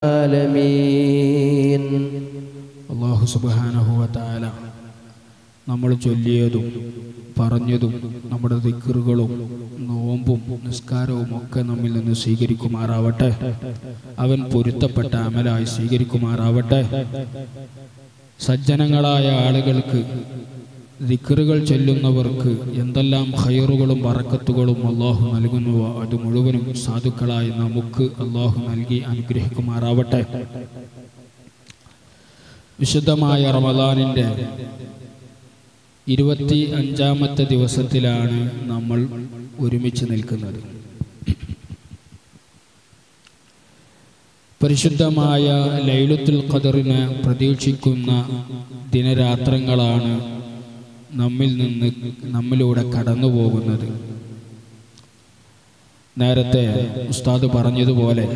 العالمين അള്ളാഹു സുബാനഹുവത്താല നമ്മൾ ചൊല്ലിയതും പറഞ്ഞതും നമ്മുടെ ദിക്കറുകളും നോമ്പും നിസ്കാരവും ഒക്കെ നമ്മിൽ നിന്ന് സ്വീകരിക്കുമാറാവട്ടെ അവൻ പൊരുത്തപ്പെട്ട അമലായി സ്വീകരിക്കുമാറാവട്ടെ സജ്ജനങ്ങളായ ആളുകൾക്ക് ദിക്കറുകൾ ചൊല്ലുന്നവർക്ക് എന്തെല്ലാം ഖൈറുകളും വറക്കത്തുകളും അള്ളാഹു നൽകുന്നുവോ അത് മുഴുവനും സാധുക്കളായി നമുക്ക് അള്ളാഹു നൽകി അനുഗ്രഹിക്കുമാറാവട്ടെ വിശുദ്ധമായ റമദാനിൻ്റെ ഇരുപത്തി അഞ്ചാമത്തെ ദിവസത്തിലാണ് നമ്മൾ ഒരുമിച്ച് നിൽക്കുന്നത് പരിശുദ്ധമായ ലൈലുത്തുൽ ഖദറിനെ പ്രതീക്ഷിക്കുന്ന ദിനരാത്രങ്ങളാണ് നമ്മിൽ നിന്ന് നമ്മിലൂടെ കടന്നു പോകുന്നത് നേരത്തെ ഉസ്താദ് പറഞ്ഞതുപോലെ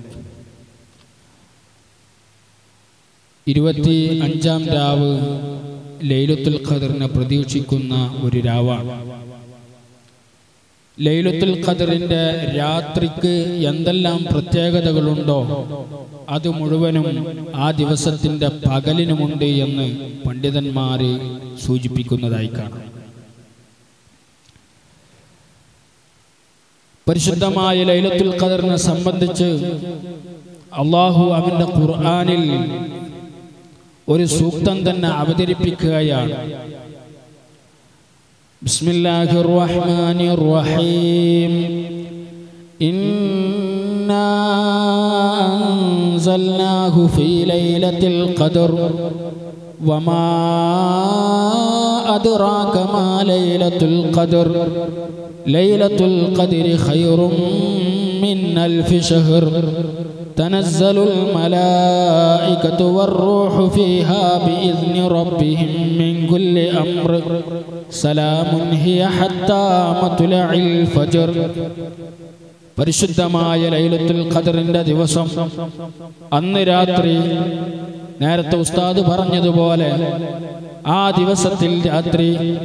ഇരുപത്തി അഞ്ചാം രാവ് ലൈലത്തുൽ ഖദറിനെ പ്രതീക്ഷിക്കുന്ന ഒരു രാവാണ് ലൈലത്തുൽ ഖദറിന്റെ രാത്രിക്ക് എന്തെല്ലാം പ്രത്യേകതകളുണ്ടോ അത് മുഴുവനും ആ ദിവസത്തിന്റെ പകലിനുമുണ്ട് എന്ന് പണ്ഡിതന്മാർ സൂചിപ്പിക്കുന്നതായി കാണാം പരിശുദ്ധമായ ലൈലത്തുൽ ഖദറിനെ സംബന്ധിച്ച് അള്ളാഹു അവന്റെ ഖുർആനിൽ ഒരു സൂക്തം തന്നെ അവതരിപ്പിക്കുകയാണ് ബിസ്മില്ലാഹിർ റഹ്മാനിർ റഹീം ഇന്നാ അൻസൽനാഹു ഫീ ലൈലത്തിൽ ഖദർ വമാ അദ്റാക മാ ലൈലത്തുൽ ഖദർ ലൈലത്തുൽ ഖദരി ഖൈറും മിൻ അൽഫി ഷഹർ تنزل الملائكة والروح فيها بإذن ربهم من كل أمر سلام هي حتى مطلع الفجر പരിശുദ്ധമായ ലൈലത്തുൽ ഖദറിന്റെ ദിവസം അന്ന് രാത്രി നേരത്തെ ഉസ്താദ് പറഞ്ഞതുപോലെ ആ ദിവസത്തിൽ രാത്രി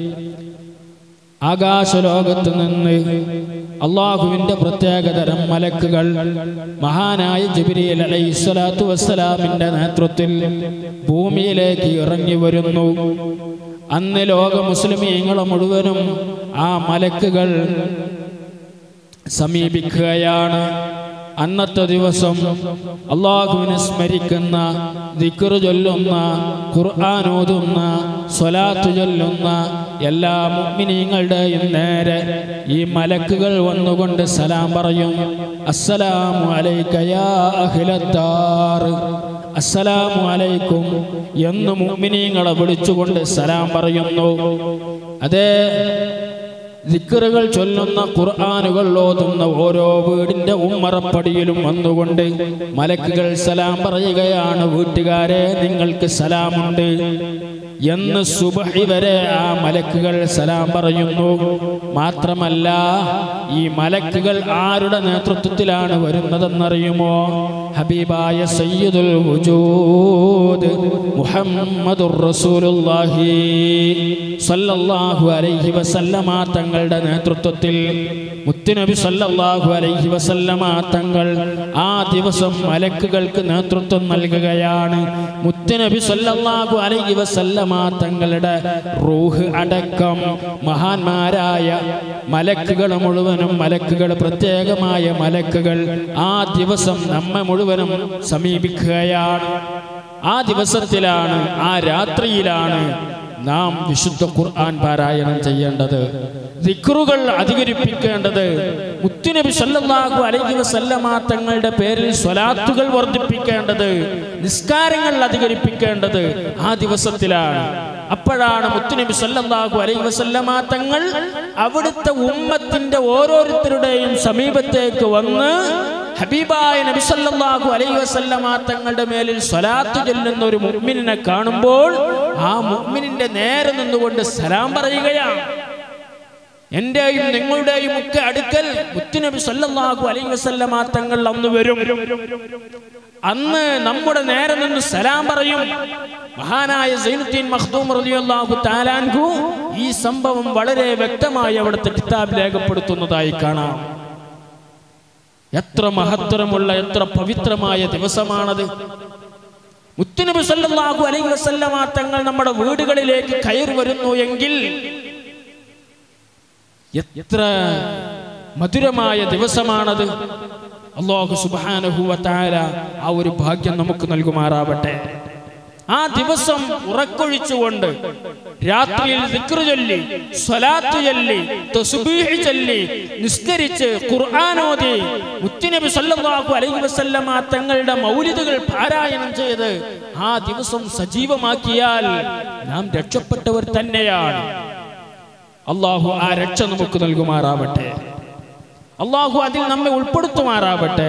ആകാശലോകത്ത് നിന്ന് അള്ളാഹുവിന്റെ പ്രത്യേകതരം മലക്കുകൾ മഹാനായ ജബിരിയൽ അലൈഹിസ്വലാത്തു വസ്സലാമിന്റെ നേതൃത്വത്തിൽ ഭൂമിയിലേക്ക് ഇറങ്ങി വരുന്നു അന്ന് ലോക മുസ്ലിമീങ്ങളെ മുഴുവനും ആ മലക്കുകൾ സമീപിക്കുകയാണ് അന്നത്തെ ദിവസം അള്ളാഹുവിനെ സ്മരിക്കുന്ന ദിക്റ് ചൊല്ലുന്ന ഖുർആൻ ഓതുന്ന സ്വലാത്ത് ചൊല്ലുന്ന എല്ലാ മുഅ്മിനീങ്ങളുടെയും നേരെ ഈ മലക്കുകൾ വന്നുകൊണ്ട് സലാം പറയും അസ്സലാമു അലൈക യാ അഹ്ലദ്ദാർ അസ്സലാമു അലൈക്കും എന്ന് മുഅ്മിനീങ്ങളെ വിളിച്ചുകൊണ്ട് സലാം പറയുന്നു അതേ ദിക്കറുകൾ ചൊല്ലുന്ന ഖുർആാനുകൾ ഓതുന്ന ഓരോ വീടിന്റെ ഉമ്മറപ്പടിയിലും വന്നുകൊണ്ട് മലക്കുകൾ സലാം പറയുകയാണ് വീട്ടുകാരെ നിങ്ങൾക്ക് സലാമുണ്ട് എന്ന് സുബഹി വരെ ആ മലക്കുകൾ സലാം പറയുന്നു മാത്രമല്ല ഈ മലക്കുകൾ ആരുടെ നേതൃത്വത്തിലാണ് വരുന്നതെന്നറിയുമോ ഹബീബായ സയ്യിദുൽ വജൂദ് മുഹമ്മദുർ റസൂലുള്ളാഹി സല്ലല്ലാഹു അലൈഹി വസല്ലമ തങ്ങളുടെ നേതൃത്വത്തിൽ മുത്തുനബി സല്ലല്ലാഹു അലൈഹി വസല്ലമ തങ്ങൾ ആ ദിവസം മലക്കുകൾക്ക് നേതൃത്വം നൽകുകയാണ് മുത്തുനബി സല്ലല്ലാഹു അലൈഹി വസല്ലമ തങ്ങളുടെ റൂഹ് അടക്കം മഹാന്മാരായ മലക്കുകൾ മുഴുവനും മലക്കുകൾ പ്രത്യേകമായ മലക്കുകൾ ആ ദിവസം നമ്മെ മുഴുവനും സമീപിക്കുകയാണ് ആ ദിവസത്തിലാണ് ആ രാത്രിയിലാണ് നാം വിശുദ്ധ ഖുർആൻ പാരായണം ചെയ്യേണ്ടത് ദിക്റുകൾ അധികരിപ്പിക്കേണ്ടത് മുത്തുനബി സല്ലല്ലാഹു അലൈഹി വസല്ലമ തങ്ങളുടെ പേരിൽ സ്വലാത്തുകൾ വർദ്ധിപ്പിക്കേണ്ടത് നിസ്കാരങ്ങൾ അധികരിപ്പിക്കേണ്ടത് ആ ദിവസത്തിലാണ് അപ്പോഴാണ് മുത്തുനബി സല്ലല്ലാഹു അലൈഹി വസല്ലമ തങ്ങൾ അവിടുത്തെ ഉമ്മത്തിന്റെ ഓരോരുത്തരുടെയും സമീപത്തേക്ക് വന്ന് ഹബീബായ നബി സല്ലല്ലാഹു അലൈഹി വസല്ലമ തങ്ങളുടെ മേലിൽ സ്വലാത്ത് ചൊല്ലുന്ന ഒരു മുഅ്മിനിനെ കാണുമ്പോൾ ആ മുഅ്മിനിന്റെ നേരെ നിന്നുകൊണ്ട് സലാം പറയുകയാണ് എന്റെയും നിങ്ങളുടെയും ഒക്കെ അടുക്കൽ മുത്തുനബി സല്ലല്ലാഹു അലൈഹി വസല്ലമ തങ്ങൾ അന്ന് വരും അന്ന് നമ്മുടെ നേരെ നിന്ന് സലാം പറയും മഹാനായ സൈനുദ്ദീൻ മഖ്ദൂം റളിയല്ലാഹു തആലാൻഹു ഈ സംഭവം വളരെ വ്യക്തമായി അവിടുത്തെ കിതാബ് രേഖപ്പെടുത്തുന്നതായി കാണാം എത്ര മഹത്തരമുള്ള എത്ര പവിത്രമായ ദിവസമാണത് മുത്തുനബി സല്ലല്ലാഹു അലൈഹി വസല്ലമ തങ്ങൾ നമ്മുടെ വീടുകളിലേക്ക് കയറി വരുന്നു എങ്കിൽ എത്ര മധുരമായ ദിവസമാണത് അള്ളാഹു സുബ്ഹാനഹു വ തആല ആ ഒരു ഭാഗ്യം നമുക്ക് നൽകുമാറാവട്ടെ ആ ദിവസം ഉറക്കൊഴിച്ചുകൊണ്ട് രാത്രിയിൽ ദിക്റ് ചൊല്ലി സ്വലാത്ത് ചൊല്ലി തസ്ബീഹ് ചൊല്ലി നിസ്കരിച്ച് ഖുർആൻ ഓതി മുത്തുനബി സല്ലല്ലാഹു അലൈഹി വസല്ലമ തങ്ങളുടെ മൗലിദുകൾ പാരായണം ചെയ്ത് ആ ദിവസം സജീവമാക്കിയാൽ നാം രക്ഷപ്പെട്ടവർ തന്നെയാണ് അള്ളാഹു ആ രക്ഷ നമുക്ക് നൽകുമാറാവട്ടെ അള്ളാഹു അതിൽ നമ്മെ ഉൾപ്പെടുത്തുമാറാവട്ടെ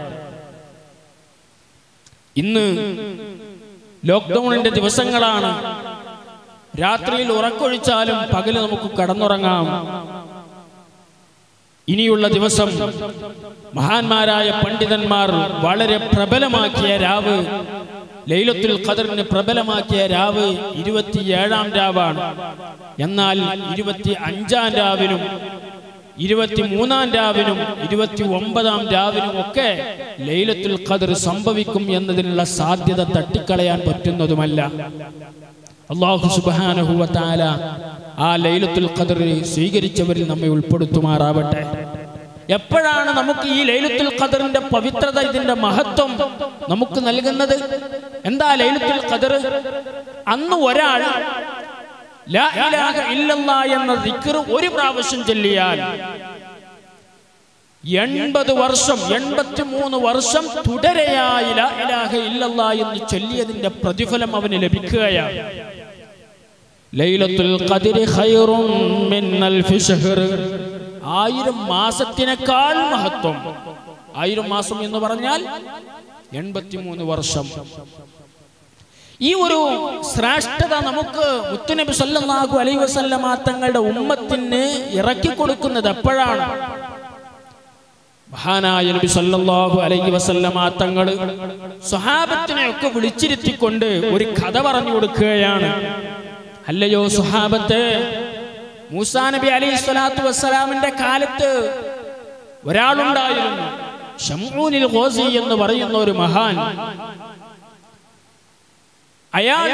ഇന്ന് ലോക്ക്ഡൌണിന്റെ ദിവസങ്ങളാണ് രാത്രിയിൽ ഉറക്കൊഴിച്ചാലും പകല് നമുക്ക് കടന്നുറങ്ങാം ഇനിയുള്ള ദിവസം മഹാന്മാരായ പണ്ഡിതന്മാർ വളരെ പ്രബലമാക്കിയ രാവ് ലൈലത്തുൽ ഖദറിന് പ്രബലമാക്കിയ രാവ് ഇരുപത്തിയേഴാം രാവാണ് എന്നാൽ ഇരുപത്തി അഞ്ചാം രാവിനും ഇരുപത്തി മൂന്നാം രാവിനും ഇരുപത്തി ഒമ്പതാം രാവിനും ഒക്കെ ലൈലത്തുൽ ഖദർ സംഭവിക്കും എന്നതിനുള്ള സാധ്യത തട്ടിക്കളയാൻ പറ്റുന്നതുമല്ല അള്ളാഹു സുബാനഹുവ താല ആ ലൈലത്തുൽ ഖദർ സ്വീകരിച്ചവരിൽ നമ്മെ ഉൾപ്പെടുത്തുമാറാവട്ടെ എപ്പോഴാണ് നമുക്ക് ഈ ലൈലത്തുൽ ഖദറിന്റെ പവിത്രത ഇതിന്റെ മഹത്വം നമുക്ക് നൽകുന്നത് എന്താ ലൈലത്തുൽ ഖദർ അന്ന് ഒരാൾ ലാ ഇലാഹ ഇല്ലല്ലാ എന്ന ദിക്ർ ഒരു പ്രാവശ്യം ചൊല്ലിയാൽ എൺപത് വർഷം എൺപത്തി മൂന്ന് വർഷം തുടരെയായി ലാ ഇലാഹ ഇല്ലല്ലാ എന്ന് ചൊല്ലിയതിന്റെ പ്രതിഫലം അവന് ലഭിക്കുകയാണ് ലൈലത്തുൽ ഖദ്രി ഖൈറും മിൻ അൽഫി ശഹർ ആയിരം മാസത്തിനേക്കാൾ മഹത്വം ആയിരം മാസം എന്ന് പറഞ്ഞാൽ എൺപത്തിമൂന്ന് വർഷം ഈ ഒരു ശ്രേഷ്ഠത നമുക്ക് മുത്തുനബി സല്ലല്ലാഹു അലൈഹി വസല്ലമ തങ്ങളുടെ ഉമ്മത്തിന് ഇറക്കി കൊടുക്കുന്നത് എപ്പോഴാണ് മഹാനായ നബി സല്ലല്ലാഹു അലൈഹി വസല്ലമ തങ്ങൾ സ്വഹാബത്തിനെ ഒക്കെ വിളിച്ചിരുത്തിക്കൊണ്ട് ഒരു കഥ പറഞ്ഞു കൊടുക്കുകയാണ് അല്ലയോ സ്വഹാബത്ത് മൂസാ നബി അലൈഹി സ്വലാത്തു വസ്സലാമിന്റെ കാലത്ത് ഒരാളുണ്ടായിരുന്നു ഷംഊനിൽ ഗോസി എന്ന് പറയുന്ന ഒരു മഹാൻ അയാൾ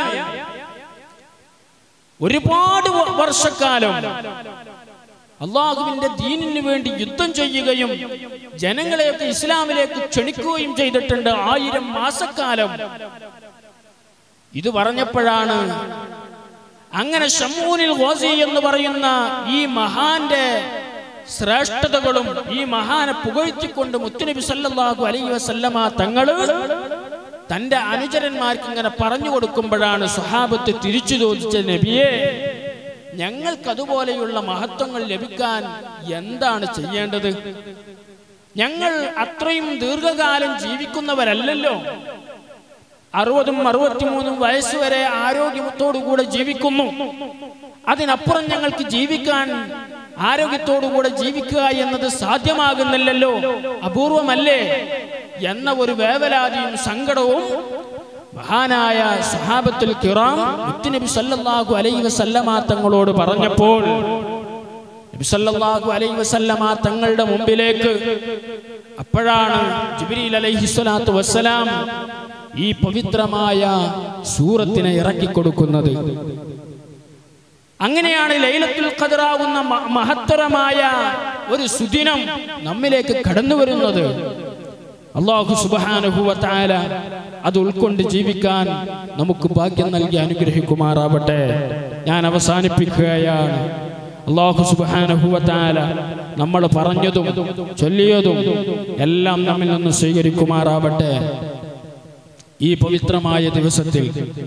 ഒരുപാട് വ- വർഷക്കാലം അള്ളാഹുവിന്റെ ദീനിന് വേണ്ടി യുദ്ധം ചെയ്യുകയും ജനങ്ങളെയൊക്കെ ഇസ്ലാമിലേക്ക് ക്ഷണിക്കുകയും ചെയ്തിട്ടുണ്ട് ആയിരം മാസക്കാലം ഇത് പറഞ്ഞപ്പോഴാണ് അങ്ങനെ ഷമ്മൂനിൽ ഗോസി എന്ന് പറയുന്ന ഈ മഹാന്റെ ശ്രേഷ്ഠതകളും ഈ മഹാനെ പുകഴ്ത്തിക്കൊണ്ട് മുത്തുനബി സല്ലല്ലാഹു അലൈഹി വസല്ലമ തങ്ങള് തന്റെ അനുചരന്മാർക്ക് ഇങ്ങനെ പറഞ്ഞു കൊടുക്കുമ്പോഴാണ് സ്വഹാബത്ത് തിരിച്ചു ചോദിച്ച നബിയെ ഞങ്ങൾക്ക് അതുപോലെയുള്ള മഹത്വങ്ങൾ ലഭിക്കാൻ എന്താണ് ചെയ്യേണ്ടത് ഞങ്ങൾ അത്രയും ദീർഘകാലം ജീവിക്കുന്നവരല്ലല്ലോ അറുപതും അറുപത്തിമൂന്നും വയസ്സ് വരെ ആരോഗ്യത്തോടുകൂടെ ജീവിക്കുന്നു അതിനപ്പുറം ഞങ്ങൾക്ക് ജീവിക്കാൻ ആരോഗ്യത്തോടുകൂടെ ജീവിക്കുക എന്നത് സാധ്യമാകുന്നില്ലല്ലോ അപൂർവമല്ലേ എന്ന ഒരു വേവലാതിയും സങ്കടവും മഹാനായ സഹാബത്തുൽ കിറാം മുത്തുനബി സല്ലല്ലാഹു അലൈഹി വസല്ലമ തങ്ങളോട് പറഞ്ഞപ്പോൾ നബി സല്ലല്ലാഹു അലൈഹി വസല്ലമ തങ്ങളുടെ മുമ്പിലേക്ക് അപ്പോഴാണ് ജിബ്രീൽ അലൈഹി സ്വലാത്തു വസ്സലാം ഈ പവിത്രമായ സൂറത്തിനെ ഇറക്കിക്കൊടുക്കുന്നത് അങ്ങനെയാണ് ലൈലത്തുൽ ഖദറാവുന്ന മ- മഹത്തരമായ ഒരു സുദിനം നമ്മിലേക്ക് കടന്നു വരുന്നത് അള്ളാഹു സുബ്ഹാനഹു വ തആല അത് ഉൾക്കൊണ്ട് ജീവിക്കാൻ നമുക്ക് ഭാഗ്യം നൽകി അനുഗ്രഹിക്കുമാറാവട്ടെ ഞാൻ അവസാനിപ്പിക്കുകയാണ് അള്ളാഹു സുബ്ഹാനഹു വ തആല നമ്മൾ പറഞ്ഞതും ചൊല്ലിയതും എല്ലാം നമ്മിൽ നിന്ന് സ്വീകരിക്കുമാറാവട്ടെ ഈ പവിത്രമായ ദിവസത്തിൽ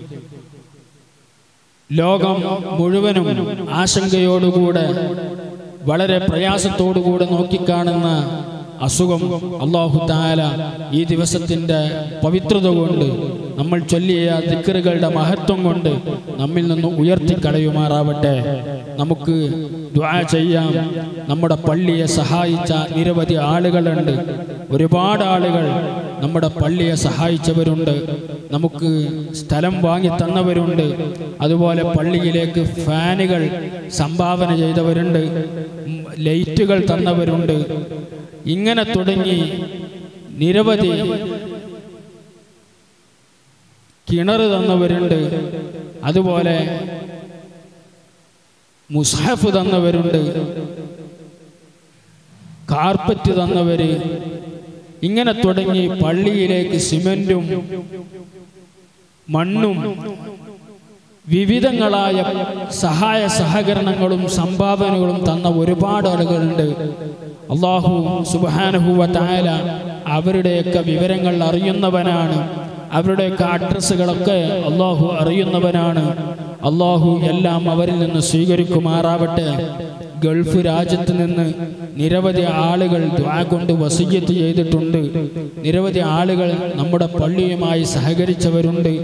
ലോകം മുഴുവനും ആശങ്കയോടുകൂടെ വളരെ പ്രയാസത്തോടുകൂടെ നോക്കിക്കാണുന്ന അസുഖം അള്ളാഹു താല ഈ ദിവസത്തിൻ്റെ പവിത്രത കൊണ്ട് നമ്മൾ ചൊല്ലിയ ദിക്കറുകളുടെ മഹത്വം കൊണ്ട് നമ്മിൽ നിന്ന് ഉയർത്തിക്കളയുമാറാവട്ടെ നമുക്ക് ദ്വാ ചെയ്യാം നമ്മുടെ പള്ളിയെ സഹായിച്ച നിരവധി ആളുകളുണ്ട് ഒരുപാട് ആളുകൾ നമ്മുടെ പള്ളിയെ സഹായിച്ചവരുണ്ട് നമുക്ക് സ്ഥലം വാങ്ങി തന്നവരുണ്ട് അതുപോലെ പള്ളിയിലേക്ക് ഫാനുകൾ സംഭാവന ചെയ്തവരുണ്ട് ഉം, ലൈറ്റുകൾ തന്നവരുണ്ട് ഇങ്ങനെ തുടങ്ങി നിരവധി കിണർ തന്നവരുണ്ട് അതുപോലെ മുസ്ഹഫ് തന്നവരുണ്ട് കാർപ്പറ്റ് തന്നവര് ഇങ്ങനെ തുടങ്ങി പള്ളിയിലേക്ക് സിമന്റും മണ്ണും വിവിധങ്ങളായ സഹായ സഹകരണങ്ങളും സംഭാവനകളും തന്ന ഒരുപാട് ആളുകളുണ്ട് അള്ളാഹു സുബാനഹുവ തായാല അവരുടെയൊക്കെ വിവരങ്ങൾ അറിയുന്നവനാണ് അവരുടെയൊക്കെ അഡ്രസ്സുകളൊക്കെ അള്ളാഹു അറിയുന്നവനാണ് അള്ളാഹു എല്ലാം അവരിൽ നിന്ന് സ്വീകരിക്കുമാറാവട്ടെ ഗൾഫ് രാജ്യത്ത് നിന്ന് നിരവധി ആളുകൾ ദ്വാ കൊണ്ട് വസീയത്ത് ചെയ്തിട്ടുണ്ട് നിരവധി ആളുകൾ നമ്മുടെ പള്ളിയുമായി സഹകരിച്ചവരുണ്ട്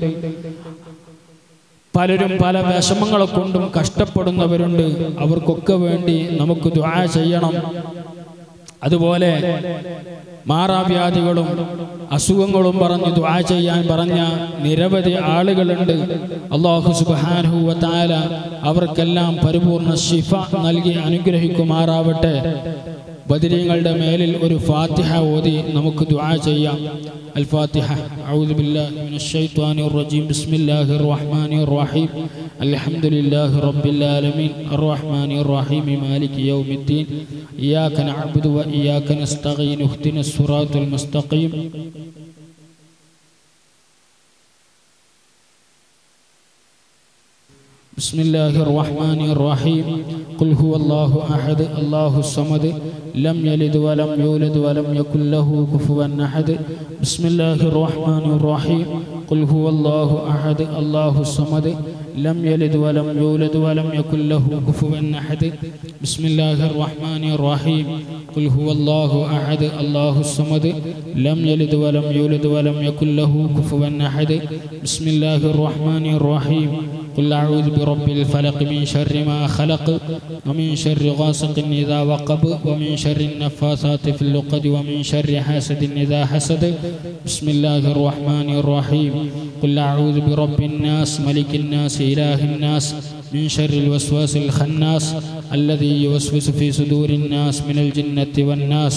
പലരും പല വിഷമങ്ങളെ കൊണ്ടും കഷ്ടപ്പെടുന്നവരുണ്ട് അവർക്കൊക്കെ വേണ്ടി നമുക്ക് ദ്വാ ചെയ്യണം അതുപോലെ മാറാവ്യാധികളും അസുഖങ്ങളും പറഞ്ഞ് ദ്വാ ചെയ്യാൻ പറഞ്ഞ നിരവധി ആളുകളുണ്ട് അള്ളാഹു സുബാൻഹു താല അവർക്കെല്ലാം പരിപൂർണ ശിഫ നൽകി അനുഗ്രഹിക്കുമാറാവട്ടെ ബദരീങ്ങളുടെ മേലിൽ ഒരു ഫാത്തിഹ ഓതി നമുക്ക് ദുആ ചെയ്യാം الفاتحة أعوذ بالله من الشيطان الرجيم بسم الله الرحمن الرحيم الحمد لله رب العالمين الرحمن الرحيم مالك يوم الدين إياك نعبد وإياك نستعين اهدنا الصراط المستقيم بسم الله الرحمن الرحيم قل هو الله أحد الله الصمد لم يلد ولم يولد ولم يكن له كفوا أحد بسم الله الرحمن الرحيم قل هو الله أحد الله الصمد لم يلد ولم يولد ولم يكن له كفوا أحد بسم الله الرحمن الرحيم قل هو الله أحد الله الصمد لم يلد ولم يولد ولم يكن له كفوا أحد بسم الله الرحمن الرحيم قل أعوذ برب الفلق من شر ما خلق ومن شر غاسق إذا وقب ومن شر النفاثات في اللقد ومن شر حاسد إذا حسد بسم الله الرحمن الرحيم قل أعوذ برب الناس ملك الناس إله الناس من شر الوسواس الخناس الذي يوسوس في صدور الناس من الجنة والناس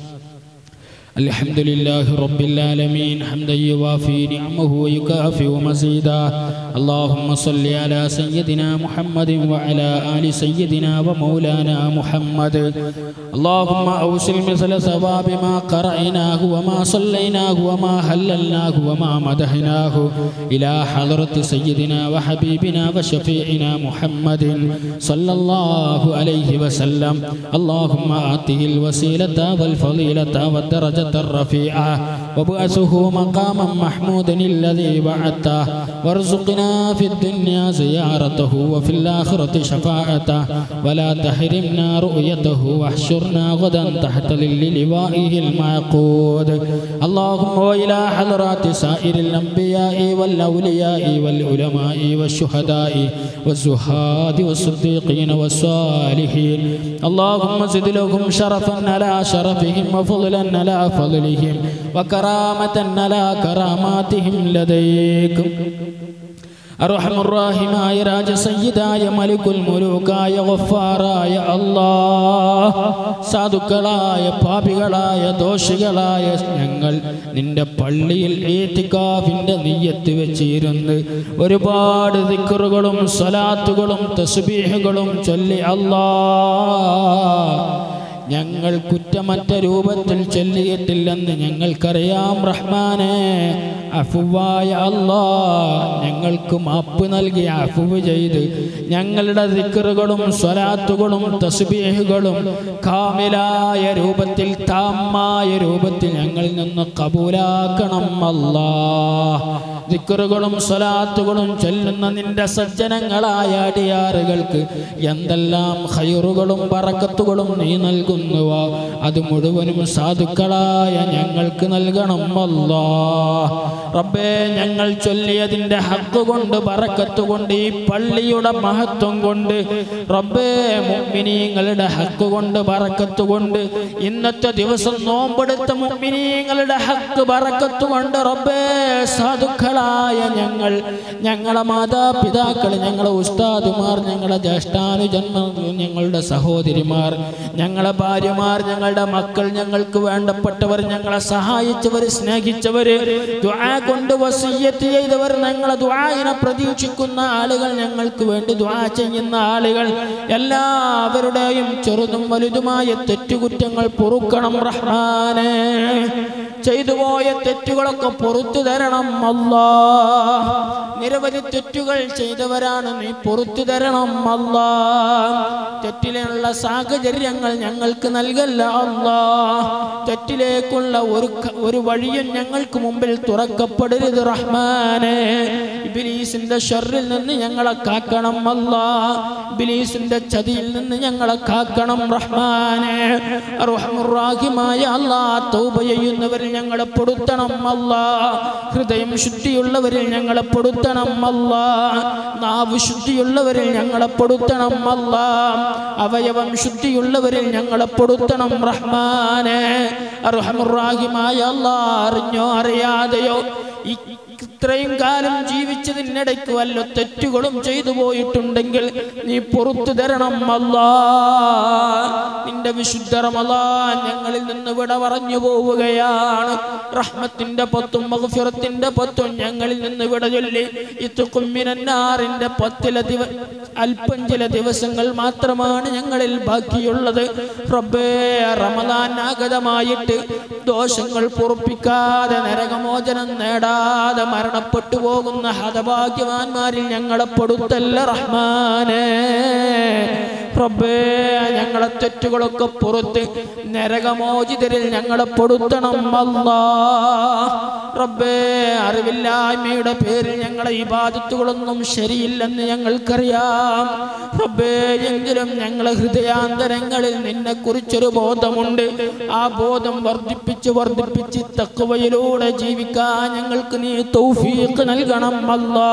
الحمد لله رب العالمين حمدا يوافي نعمه ويكافئ مزيدا اللهم صل على سيدنا محمد وعلى آل سيدنا ومولانا محمد اللهم أوصل مثل ثواب ما قرأناه وما صليناه وما هللناه وما مدحناه إلى حضرة سيدنا وحبيبنا وشفيعنا محمد صلى الله عليه وسلم اللهم آته الوسيلة والفضيلة والدرجة الرفيعة وابعثه مقاما محمودا الذي بعثته وارزقنا في الدنيا زيارته وفي الآخرة شفاعته ولا تحرمنا رؤيته واحشرنا غدا تحت ظل لوائه المعقود اللهم وإلى حضرات سائر الأنبياء والأولياء والعلماء والشهداء والزهاد والصديقين والصالحين اللهم زد لهم شرفا على شرفهم وفضلا على فضلهم وكرامة على كراماتهم لديك അർഹമുറാഹിമായ രാജസയ്യിദായ മലിക്കുൽ മുലൂക്കായ ഗഫാറായ അല്ലാഹ് സാധുക്കളായ പാപികളായ ദോഷികളായ ഞങ്ങൾ നിന്റെ പള്ളിയിൽ ഏത്തിക്കാഫിന്റെ നെയ്യത്ത് വെച്ചിരുന്ന് ഒരുപാട് ദിക്കറുകളും സ്വലാത്തുകളും തസ്ബീഹുകളും ചൊല്ലി അല്ലാ ഞങ്ങൾ കുറ്റമറ്റ രൂപത്തിൽ ചൊല്ലിയിട്ടില്ലെന്ന് ഞങ്ങൾക്കറിയാം റഹ്മാനെ അഫുവായ അല്ലാ ഞങ്ങൾക്ക് മാപ്പ് നൽകി അഫുവ് ചെയ്ത് ഞങ്ങളുടെ ദിക്കറുകളും സ്വലാത്തുകളും തസ്ബീഹുകളും കാമിലായ രൂപത്തിൽ താമായ രൂപത്തിൽ ഞങ്ങളിൽ നിന്ന് കബൂലാക്കണം അല്ലാ ദിക്കറുകളും സ്വലാത്തുകളും ചൊല്ലുന്ന നിന്റെ സജ്ജനങ്ങളായ അടിയാറുകൾക്ക് എന്തെല്ലാം ഹൈറുകളും പറക്കത്തുകളും നീ നൽകുന്നുവോ അത് മുഴുവനും സാധുക്കളായ ഞങ്ങൾക്ക് നൽകണം അല്ലാ റബ്ബേ ഞങ്ങൾ ചൊല്ലിയതിൻ്റെ ഹക്ക് കൊണ്ട് പറക്കത്ത് കൊണ്ട് ഈ പള്ളിയുടെ മഹത്വം കൊണ്ട് റബ്ബേ മുമ്മിനീങ്ങളുടെ ഹക്ക് കൊണ്ട് പറക്കത്ത് കൊണ്ട് ഇന്നത്തെ ദിവസം നോമ്പെടുത്ത മുമ്മിനീങ്ങളുടെ ഹക്ക് പറക്കത്ത് കൊണ്ട് റബ്ബേ സാധുക്കൾ മക്കളായ ഞങ്ങൾ ഞങ്ങളെ മാതാപിതാക്കൾ ഞങ്ങളെ ഉസ്താദുമാർ ഞങ്ങളെ ജ്യേഷ്ഠാനുജന്മ ഞങ്ങളുടെ സഹോദരിമാർ ഞങ്ങളെ ഭാര്യമാർ ഞങ്ങളുടെ മക്കൾ ഞങ്ങൾക്ക് വേണ്ടപ്പെട്ടവർ ഞങ്ങളെ സഹായിച്ചവർ സ്നേഹിച്ചവർ ദുആ കൊണ്ട് വസീയത്ത് ചെയ്തവർ ഞങ്ങളെ ദുആയിനെ പ്രതീക്ഷിക്കുന്ന ആളുകൾ ഞങ്ങൾക്ക് വേണ്ടി ദുആ ചെയ്യുന്ന ആളുകൾ എല്ലാവരുടെയും ചെറുതും വലുതുമായ തെറ്റുകുറ്റങ്ങൾ പൊറുക്കണം റഹ്മാനെ ചെയ്തു പോയ തെറ്റുകളൊക്കെ പൊറത്തു തരണം അല്ലാ നിരവധി തെറ്റുകൾ ചെയ്തവരാണ് നീ പൊറത്തു തരണം അല്ലാ തെറ്റിലുള്ള സാഹചര്യങ്ങൾ ഞങ്ങൾക്ക് നൽകല്ല അല്ലാ തെറ്റിലേക്കുള്ള ഒരു ക- ഒരു വഴിയും ഞങ്ങൾക്ക് മുമ്പിൽ തുറക്കപ്പെടരുത് റഹ്മാനെ ഇബിലീസിന്റെ ഷറിൽ നിന്ന് ഞങ്ങളെ കാക്കണം അല്ലാ ഇബിലീസിന്റെ ചതിയിൽ നിന്ന് ഞങ്ങളെ കാക്കണം റഹ്മാനെ റഹ്മുറാഹിമായ അല്ലാ തൗബ ചെയ്യുന്നവരിൽ ഞങ്ങളെ പെടുത്തണം അല്ലാ ഹൃദയം ശുദ്ധിയുള്ളവരിൽ ഞങ്ങളെ പെടുത്തണം അല്ലാ നാവ് ശുദ്ധിയുള്ളവരിൽ ഞങ്ങളെ പെടുത്തണം അല്ലാ അവയവം ശുദ്ധിയുള്ളവരിൽ ഞങ്ങളെ പെടുത്തണം റഹ്മാനെ റഹ്മുറാഹിമായ അല്ലാ അറിഞ്ഞോ അറിയാതെയോ ഈ ഇത്രയും കാലം ജീവിച്ചതിനിടയ്ക്ക് വല്ല തെറ്റുകളും ചെയ്തു പോയിട്ടുണ്ടെങ്കിൽ നീ പുറത്തു തരണം അല്ലാ നിന്റെ വിശുദ്ധ റമളാൻ ഞങ്ങളിൽ നിന്ന് വിട പറഞ്ഞു പോവുകയാണ് റഹ്മത്തിന്റെ പത്തും മഗ്ഫിറത്തിന്റെ പത്തും ഞങ്ങളിൽ നിന്ന് വിട ചൊല്ലി ഇത്തുക്കുമ്മിനാറിന്റെ പത്തില ദിവ അല്പം ചില ദിവസങ്ങൾ മാത്രമാണ് ഞങ്ങളിൽ ബാക്കിയുള്ളത് റബ്ബേ റമദാൻ ആഗതമായിട്ട് ദോഷങ്ങൾ പൊറുപ്പിക്കാതെ നരകമോചനം നേടാതെ മരണപ്പെട്ടു പോകുന്ന ഹതഭാഗ്യവാന്മാരിൽ ഞങ്ങളെ പെടുത്തല്ല റഹ്മാനേ റബ്ബേ ഞങ്ങളെ തെറ്റുകളൊക്കെ പുറത്ത് നരകമോചിതരിൽ ഞങ്ങളെ പെടുത്തണം അല്ലാ റബ്ബേ അറിവില്ലായ്മയുടെ പേരിൽ ഞങ്ങളെ ഇബാദത്തുകളൊന്നും ശരിയില്ലെന്ന് ഞങ്ങൾക്കറിയാം റബ്ബേ എങ്കിലും ഞങ്ങളെ ഹൃദയാന്തരങ്ങളിൽ നിന്നെ കുറിച്ചൊരു ബോധമുണ്ട് ആ ബോധം വർദ്ധിപ്പിച്ച് വർദ്ധിപ്പിച്ച് തക്കുവയിലൂടെ ജീവിക്കാൻ ഞങ്ങൾക്ക് നീ തൗഫീഖ് നൽകണം അല്ലാ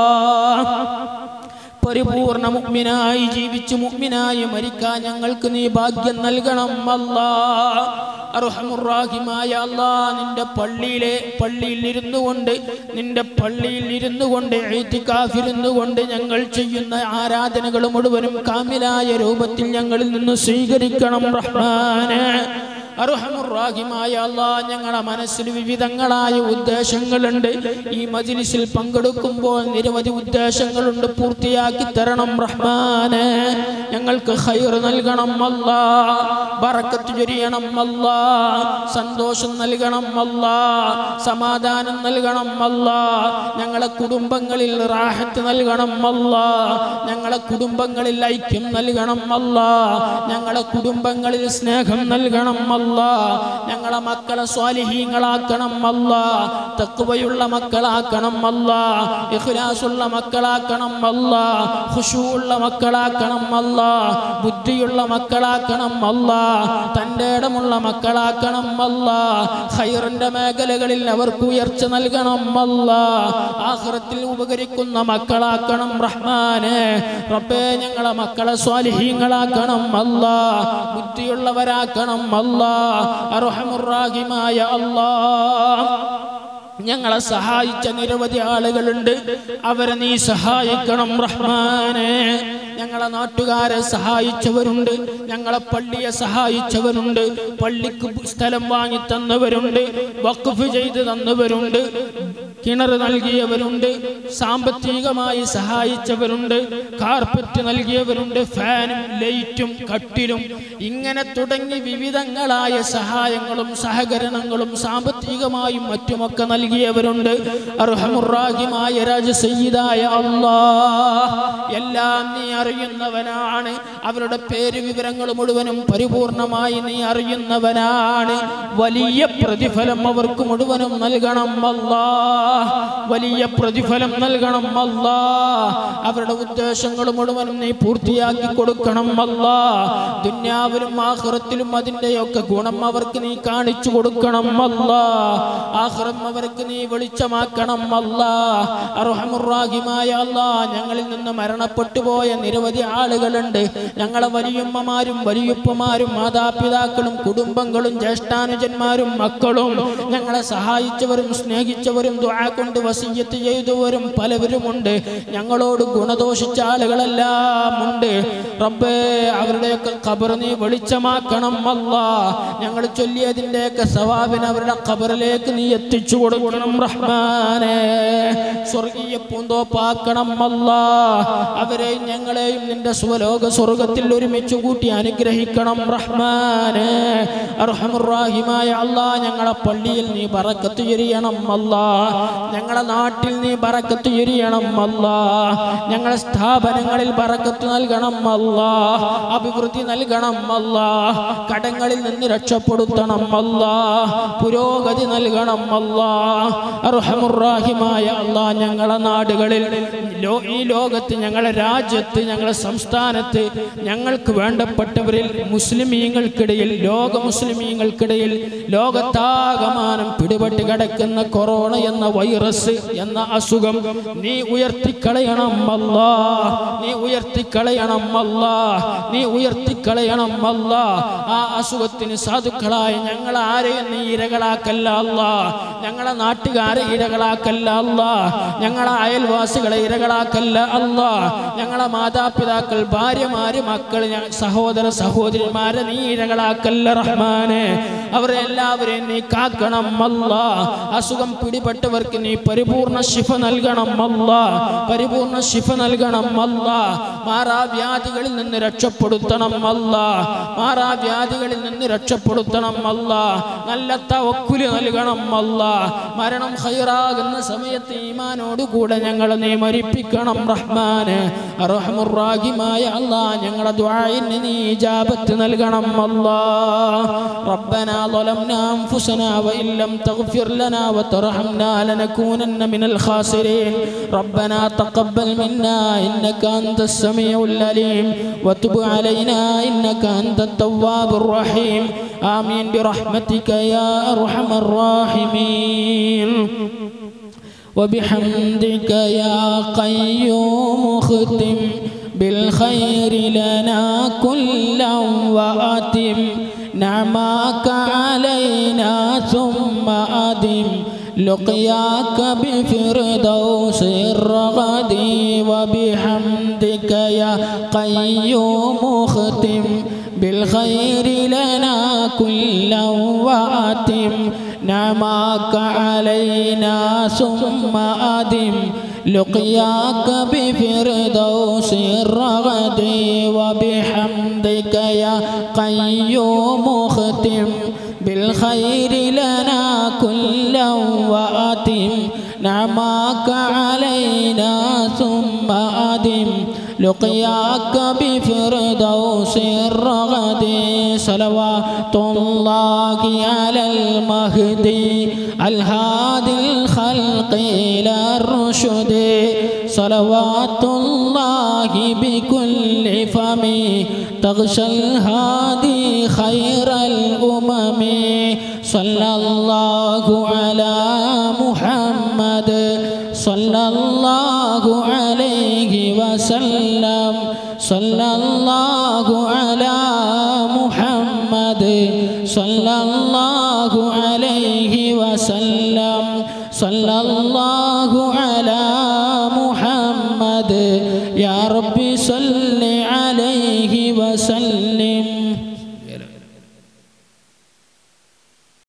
പരിപൂർണ മുഗ്മിനായി ജീവിച്ച് മുഗ്മിനായി മരിക്കാൻ ഞങ്ങൾക്ക് നീ ഭാഗ്യം നൽകണം അല്ലാ അർഹമുറാഹിമായ അല്ലാ നിന്റെ പള്ളിയിലെ പള്ളിയിൽ ഇരുന്നു കൊണ്ട് നിന്റെ പള്ളിയിൽ ഇരുന്നു കൊണ്ട് എഴുത്തിക്കാഫിരുന്നു കൊണ്ട് ഞങ്ങൾ ചെയ്യുന്ന ആരാധനകൾ മുഴുവനും കാമിലായ രൂപത്തിൽ ഞങ്ങളിൽ നിന്ന് സ്വീകരിക്കണം റഹ്മാനെ അർഹമുറാഹിമായ അല്ലാ ഞങ്ങളുടെ മനസ്സിൽ വിവിധങ്ങളായ ഉദ്ദേശങ്ങളുണ്ട് ഈ മജിലിസിൽ പങ്കെടുക്കുമ്പോൾ നിരവധി ഉദ്ദേശങ്ങളുണ്ട് പൂർത്തിയാക്കി തരണം റഹ്മാനെ ഞങ്ങൾക്ക് ഹൈർ നൽകണം അല്ലാ ബറക്കത്ത് ചൊരിയണം അല്ലാ സന്തോഷം നൽകണം അല്ലാ സമാധാനം നൽകണം അല്ലാ ഞങ്ങളെ കുടുംബങ്ങളിൽ റാഹത്ത് നൽകണം അല്ലാ ഞങ്ങളെ കുടുംബങ്ങളിൽ ഐക്യം നൽകണം അല്ലാ ഞങ്ങളെ കുടുംബങ്ങളിൽ സ്നേഹം നൽകണം അല്ലാ ഞങ്ങളെ മക്കളെ സ്വാലിഹീങ്ങളാക്കണം അല്ലാ തക്കുവയുള്ള മക്കളാക്കണം അല്ലാ ഇഖ്ലാസുള്ള മക്കളാക്കണം അല്ലാ ഖുശൂഉള്ള മക്കളാക്കണം അല്ലാ ബുദ്ധിയുള്ള മക്കളാക്കണം അല്ലാ തൻ്റെ ഇടമുള്ള മക്കളാക്കണം അല്ലാ ഖൈറിന്റെ മേഖലകളിൽ അവർക്ക് ഉയർച്ച നൽകണം അല്ലാ ആഖിറത്തിൽ ഉപകരിക്കുന്ന മക്കളാക്കണം റഹ്മാനെ റബ്ബേ ഞങ്ങളെ മക്കളെ സ്വാലിഹീങ്ങളാക്കണം അല്ലാ ബുദ്ധിയുള്ളവരാക്കണം അല്ലാ അർഹമുറാഹിമായ അല്ലാ ഞങ്ങളെ സഹായിച്ച നിരവധി ആളുകളുണ്ട് അവരെ നീ സഹായിക്കണം റഹ്മാനെ ഞങ്ങളെ നാട്ടുകാരെ സഹായിച്ചവരുണ്ട് ഞങ്ങളെ പള്ളിയെ സഹായിച്ചവരുണ്ട് പള്ളിക്ക് സ്ഥലം വാങ്ങി തന്നവരുണ്ട് വഖഫ് ചെയ്ത് തന്നവരുണ്ട് കിണർ നൽകിയവരുണ്ട് സാമ്പത്തികമായി സഹായിച്ചവരുണ്ട് കാർപ്പറ്റ് നൽകിയവരുണ്ട് ഫാനും ലൈറ്റും കട്ടിലും ഇങ്ങനെ തുടങ്ങി വിവിധങ്ങളായ സഹായങ്ങളും സഹകരണങ്ങളും സാമ്പത്തികമായും മറ്റുമൊക്കെ നൽകിയവരുണ്ട് അർഹമുറാഹിമായ രാജസയ്യിദായ അല്ലാ എല്ലാം നീ അറിയുന്നവനാണ് അവരുടെ പേര് വിവരങ്ങൾ മുഴുവനും പരിപൂർണമായി നീ അറിയുന്നവനാണ് വലിയ പ്രതിഫലം അവർക്ക് മുഴുവനും നൽകണം അല്ലാ വലിയ പ്രതിഫലം നൽകണം അല്ലാ അവരുടെ ഉദ്ദേശങ്ങൾ മുഴുവനും നീ പൂർത്തിയാക്കി കൊടുക്കണം അല്ലാ ദുന്യാവിലും ആഹ്റത്തിലും അതിൻ്റെയൊക്കെ ഗുണം അവർക്ക് നീ കാണിച്ചു കൊടുക്കണം അല്ലാ ആഹ്റം അവർക്ക് നീ വെളിച്ചമാക്കണം അല്ലാ അർഹമുറാഹിമായ അല്ലാ ഞങ്ങളിൽ നിന്ന് മരണപ്പെട്ടു പോയ നിരവധി ആളുകളുണ്ട് ഞങ്ങളെ വലിയമ്മമാരും വലിയപ്പമാരും മാതാപിതാക്കളും കുടുംബങ്ങളും ജ്യേഷ്ഠാനുജന്മാരും മക്കളും ഞങ്ങളെ സഹായിച്ചവരും സ്നേഹിച്ചവരും ദുആ കൊണ്ട് വസ വസീയത്ത് ചെയ്തവരും പലവരുമുണ്ട് ഞങ്ങളോട് ഗുണദോഷിച്ച ആളുകളെല്ലാം ഉണ്ട് റബ്ബേ അവരുടെയൊക്കെ ഖബർ നീ വെളിച്ചമാക്കണം അല്ല ഞങ്ങൾ ചൊല്ലിയതിൻ്റെയൊക്കെ സവാബിന് അവരുടെ ഖബറിലേക്ക് നീ എത്തിച്ചു കൊടുക്കണം റഹ്മാനെ സ്വർഗീയ പൂന്തോപ്പാക്കണം അല്ല അവരെയും ഞങ്ങളെയും നിന്റെ സ്വലോക സ്വർഗത്തിൽ ഒരുമിച്ച് കൂട്ടി അനുഗ്രഹിക്കണം റഹ്മാനെ അർഹമുറാഹിമായ അല്ലാ ഞങ്ങളെ പള്ളിയിൽ നീ ബറക്കത്ത് ചൊരിയണം അല്ല ഞങ്ങളെ നാട്ടിൽ നീ ബറക്കത്ത് ചൊരിയണം അല്ല ഞങ്ങളെ സ്ഥാപനങ്ങളിൽ ബറക്കത്ത് നൽകണം അല്ല അഭിവൃദ്ധി നൽകണം അല്ല കടങ്ങളിൽ നിന്ന് രക്ഷപ്പെടുത്തണം അല്ല പുരോഗതി നൽകണം അല്ല അർഹമുറാഹിമായ അല്ലാ ഞങ്ങളെ നാടുകളിൽ ലോ- ഈ ലോകത്ത് ഞങ്ങളെ രാജ്യത്ത് ഞങ്ങളെ സംസ്ഥാനത്ത് ഞങ്ങൾക്ക് വേണ്ടപ്പെട്ടവരിൽ മുസ്ലിമീങ്ങൾക്കിടയിൽ ലോക മുസ്ലിമീങ്ങൾക്കിടയിൽ ലോകത്താകമാനം പിടിപെട്ട് കിടക്കുന്ന കൊറോണ എന്ന വൈറസ് എന്ന അസുഖം നീ ഉയർത്തിക്കളയണം അല്ല നീ ഉയർത്തിക്കളയണം അല്ല നീ ഉയർത്തിക്കളയണം അല്ല ആ അസുഖത്തിന് സാധുക്കളായ ഞങ്ങൾ ആരെയും നീ ഇരകളാക്കല്ല അല്ല ഞങ്ങളെ നാട്ടുകാരെ ഇരകളാക്കല്ല അല്ല ഞങ്ങളെ അയൽവാസികളെ ഇരകളാക്കല്ല അല്ല ഞങ്ങളെ മാതാപിതാക്കൾ ഭാര്യമാര് മക്കൾ ഞ- സഹോദര സഹോദരിമാരെ നീ ഇരകളാക്കല്ല റഹ്മാനെ അവരെ എല്ലാവരെയും നീ കാക്കണം അല്ല അസുഖം പിടിപെട്ടവർക്ക് നീ പരിപൂർണ ശിഫ നൽകണം അല്ല പരിപൂർണ ശിഫ നൽകണം അല്ല മാറാവ്യാധികളിൽ നിന്ന് രക്ഷപ്പെടുത്തണം അല്ല മാറാവ്യാധികളിൽ നിന്ന് രക്ഷപ്പെടുത്തണം അല്ല നല്ല തവക്കുല് നൽകണം അല്ല മരണം ഹൈറാകുന്ന സമയത്ത് ഈമാനോട് കൂടെ ഞങ്ങളെ നീ മരിപ്പിക്കണം റഹ്മാന് അർഹമുറാഹിമായ അല്ലാ ഞങ്ങളെ ദ്വായിന് നീ ഇജാബത്ത് നൽകണം അല്ലാ ربنا ظلمنا أنفسنا وإن لم تغفر لنا وترحمنا لنكونن من الخاسرين ربنا تقبل منا إنك أنت السميع العليم وتب علينا إنك أنت التواب الرحيم آمين برحمتك يا أرحم الراحمين وبحمدك يا قيوم ختم بالخير لنا كلا وأتم نعماك علينا ثم أدم لقياك بفردوس الرغد وبحمدك يا قيوم ختم بالخير لنا كلا وأتم نعماك علينا ثم أدم لقياك بفردوس الرغد وبحمدك يا قيوم ختم بالخير لنا كلا وأتم نعماك علينا ثم أدم لقياك بفردوس الرغد صلوات الله على المهدي الهادي الخلق إلى الرشد صلوات الله بكل فم تغشى الهادي خير الأمم صلى الله على محمد صلى الله عليه وسلم صلى الله على محمد صلى الله عليه وسلم صلى الله على محمد يا ربي صل